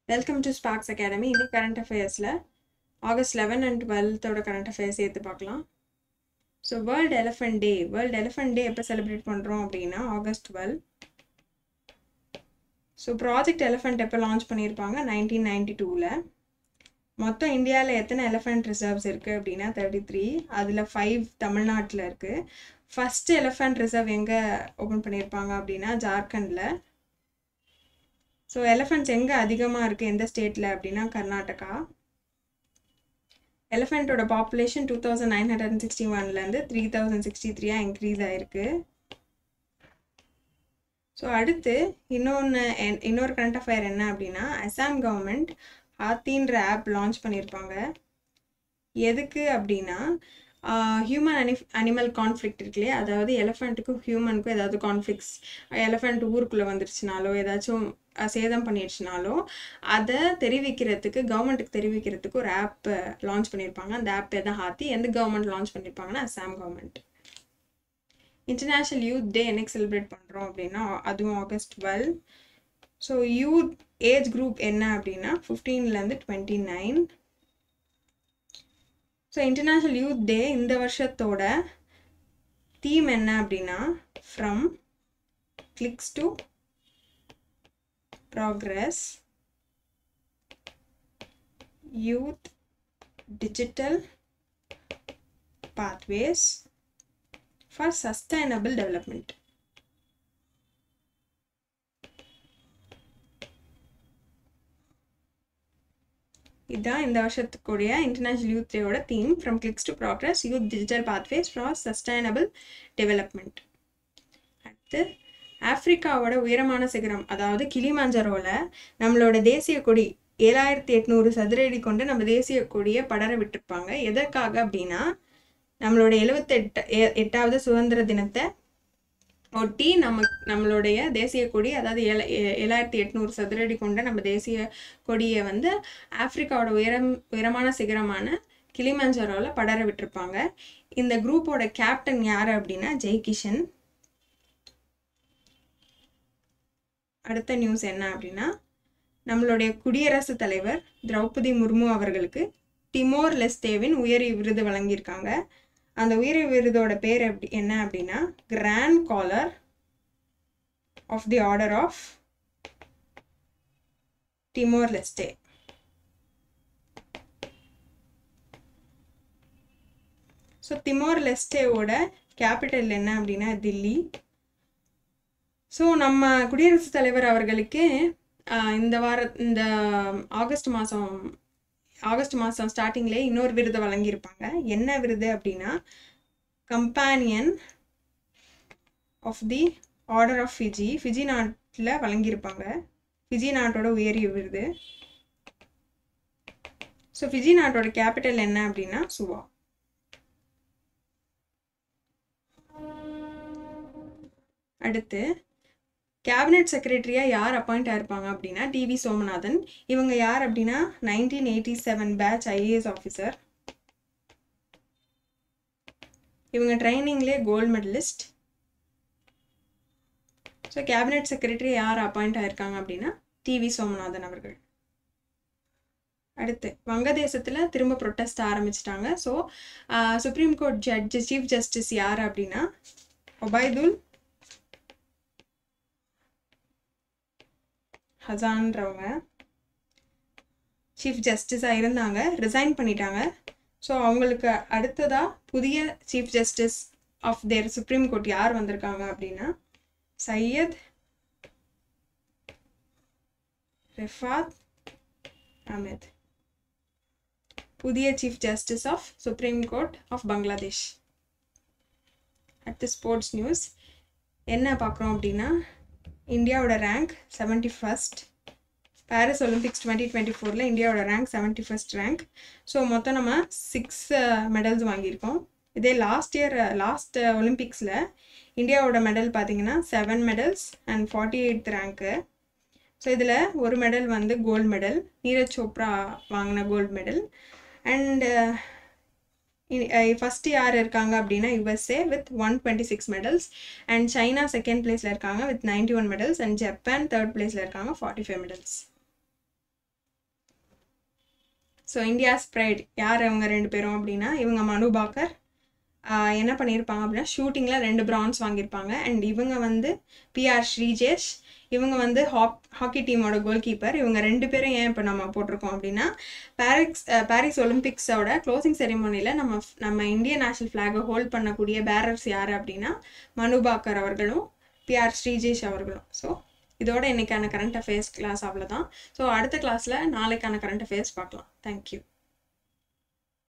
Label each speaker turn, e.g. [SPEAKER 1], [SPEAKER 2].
[SPEAKER 1] welcome to sparks academy இன்னைக்கு current அஃபேர்ஸில் August eleven and டுவெல்த்தோட கரண்ட் அஃபேர்ஸ் சேர்த்து பார்க்கலாம் so world elephant day world elephant day எப்போ செலிப்ரேட் பண்ணுறோம் அப்படின்னா August twelve so project elephant எப்போ லான்ச் பண்ணியிருப்பாங்க நைன்டீன் நைன்டி டூவில் மொத்தம் இந்தியாவில் எத்தனை எலிஃபண்ட் ரிசர்வ்ஸ் இருக்குது அப்படின்னா தேர்ட்டி த்ரீ அதில் ஃபைவ் தமிழ்நாட்டில் இருக்குது ஃபஸ்ட் எலிஃபண்ட் ரிசர்வ் எங்கே ஓப்பன் பண்ணியிருப்பாங்க அப்படின்னா ஜார்க்கண்டில் ஸோ எலிஃபண்ட்ஸ் எங்கே அதிகமாக இருக்குது எந்த ஸ்டேட்டில் அப்படின்னா கர்நாடகா எலிஃபெண்ட்டோட population two thousand nine hundred and sixty ஒன்லேருந்து த்ரீ தௌசண்ட் சிக்ஸ்டி த்ரீயாக இன்க்ரீஸ் ஆகிருக்கு ஸோ அடுத்து இன்னொன்று இன்னொரு கரண்ட் அஃபேர் என்ன அப்படின்னா அசாம் கவர்மெண்ட் ஹாத்தின்ற ஆப் லான்ச் பண்ணியிருப்பாங்க எதுக்கு அப்படின்னா ஹியூமன் அனி அனிமல் கான்ஃப்ளிக்ட் இருக்கு இல்லையா அதாவது எலிஃபெண்ட்டுக்கும் ஹியூமனுக்கும் ஏதாவது கான்ஃப்ளிக்ஸ் எலிஃபெண்ட் ஊருக்குள்ளே வந்துருச்சுனாலோ ஏதாச்சும் சேதம் பண்ணிடுச்சுனாலோ அதை தெரிவிக்கிறதுக்கு கவர்மெண்ட்டுக்கு தெரிவிக்கிறதுக்கு ஒரு ஆப் லான்ச் பண்ணியிருப்பாங்க அந்த ஆப் எதான் ஹாத்தி எந்த கவர்மெண்ட் லான்ச் பண்ணியிருப்பாங்கன்னா Assam government international youth day என்னைக்கு செலிப்ரேட் பண்ணுறோம் அப்படின்னா அதுவும் August twelve so youth age group என்ன அப்படின்னா ஃபிஃப்டீன்லேருந்து twenty nine so international youth day இந்த வருஷத்தோட தீம் என்ன அப்படின்னா from clicks to progress youth digital pathways for sustainable development இதுதான் இந்த வருஷத்துக்குரிய இன்டர்நேஷ்னல் யூத் டேயோட theme from clicks to progress youth digital pathways for sustainable development அடுத்து ஆப்ரிக்காவோட உயரமான சிகரம் அதாவது கிளிமாஞ்சரோவில் நம்மளோட தேசிய கொடி ஏழாயிரத்தி எட்நூறு சதுரடி கொண்டு நம்ம தேசிய கொடியை படர விட்டுருப்பாங்க எதற்காக அப்படின்னா நம்மளோட எழுபத்தெட்டு எட்டாவது சுதந்திர தினத்தை ஒட்டி நம்ம நம்மளுடைய தேசிய கொடி அதாவது ஏழ ஏழாயிரத்தி எட்நூறு சதுரடி கொண்ட நம்ம தேசிய கொடியை வந்து ஆப்ரிக்காவோட உயரம் உயரமான சிகரமான கிளிமஞ்சரோவில் படர விட்டுருப்பாங்க இந்த குரூப்போட கேப்டன் யார் அப்படின்னா ஜெய்கிஷன் அடுத்த நியூஸ் என்ன அப்படின்னா நம்மளுடைய குடியரசுத் தலைவர் திரௌபதி முர்மு அவர்களுக்கு டிமோர் லெஸ்தேவின் உயரிய விருது வழங்கியிருக்காங்க அந்த உயரிய விருதோட பேர் எப்படி என்ன அப்படின்னா grand collar of the order of Timor Leste so Timor லெஸ்டேவோட கேபிட்டல் என்ன அப்படின்னா தில்லி ஸோ நம்ம குடியரசுத் தலைவர் அவர்களுக்கு இந்த வார இந்த ஆகஸ்ட் மாதம் ஆகஸ்ட் மாதம் ஸ்டார்டிங்லேயே இன்னொரு விருதை வழங்கியிருப்பாங்க என்ன விருது அப்படின்னா companion of the order of Fiji Fiji நாட்டில் வழங்கியிருப்பாங்க ஃபிஜி நாட்டோட உயரிய விருது ஸோ ஃபிஜி நாட்டோட கேபிட்டல் என்ன அப்படின்னா சுவா அடுத்து கேபினட் செக்ரட்டரியாக யார் அப்பாயிண்ட் ஆயிருப்பாங்க அப்படின்னா டிவி சோமநாதன் இவங்க யார் அப்படின்னா nineteen eighty seven batch IAS officer இவங்க ட்ரைனிங்லேயே gold medallist so cabinet secretary யார் அப்பாயிண்ட் ஆயிருக்காங்க அப்படின்னா டிவி சோமநாதன் அவர்கள் அடுத்து வங்கதேசத்தில் திரும்ப ப்ரொட்டஸ்ட் ஆரம்பிச்சிட்டாங்க so supreme court judge chief justice யார் அப்படின்னா ஒபைதுல் ஹசான்றவங்க சீஃப் ஜஸ்டிஸாக இருந்தாங்க ரிசைன் பண்ணிட்டாங்க ஸோ அவங்களுக்கு அடுத்ததாக புதிய chief justice of the supreme court யார் வந்திருக்காங்க அப்படின்னா சையத் ரெஃபாத் அஹமத் புதிய chief justice of supreme court of Bangladesh அடுத்து ஸ்போர்ட்ஸ் நியூஸ் என்ன பார்க்குறோம் அப்படின்னா இந்தியாவோட rank seventy first Paris Olympics twenty twenty ஃபோரில் இந்தியாவோட rank seventy first rank so மொத்தம் நம்ம சிக்ஸ் மெடல்ஸ் வாங்கியிருக்கோம் இதே லாஸ்ட் இயர் லாஸ்ட் ஒலிம்பிக்ஸில் இந்தியாவோட மெடல் பார்த்தீங்கன்னா seven medals and forty eighth ரேங்க்கு ஸோ இதில் ஒரு மெடல் வந்து கோல்டு மெடல் நீரஜ் சோப்ரா வாங்கின கோல்டு மெடல் அண்டு ஃபஸ்ட்டு யார் இருக்காங்க அப்படின்னா USA with one twenty six medals and China second பிளேஸில் இருக்காங்க with ninety one medals and Japan third பிளேஸில் இருக்காங்க forty five medals so India's pride யார் அவங்க ரெண்டு பேரும் அப்படின்னா இவங்க மனு பாக்கர் ஆஹ் என்ன பண்ணியிருப்பாங்க அப்படின்னா ஷூட்டிங்கில் ரெண்டு பிரான்ஸ் வாங்கியிருப்பாங்க அண்ட் இவங்க வந்து பிஆர் ஸ்ரீஜேஷ் இவங்க வந்து ஹாக் ஹாக்கி டீமோட கோல் கீப்பர் இவங்க ரெண்டு பேரும் ஏன் இப்போ நம்ம போட்டிருக்கோம் அப்படின்னா பாரிக்ஸ் அஹ் பாரிஸ் ஒலிம்பிக்ஸோட க்ளோசிங் செரிமோனியில் நம்ம நம்ம இந்தியன் நேஷனல் ஃப்ளாகை ஹோல்ட் பண்ணக்கூடிய பேரர்ஸ் யார் அப்படின்னா மனு பாக்கர் அவர்களும் பிஆர் ஸ்ரீஜேஷ் அவர்களும் ஸோ இதோட இன்னைக்கான கரண்ட் அஃபேர்ஸ் கிளாஸ் அவ்வளோதான் ஸோ அடுத்த கிளாஸில் நாளைக்கான கரண்ட் அஃபேர்ஸ் பார்க்கலாம் தேங்க்யூ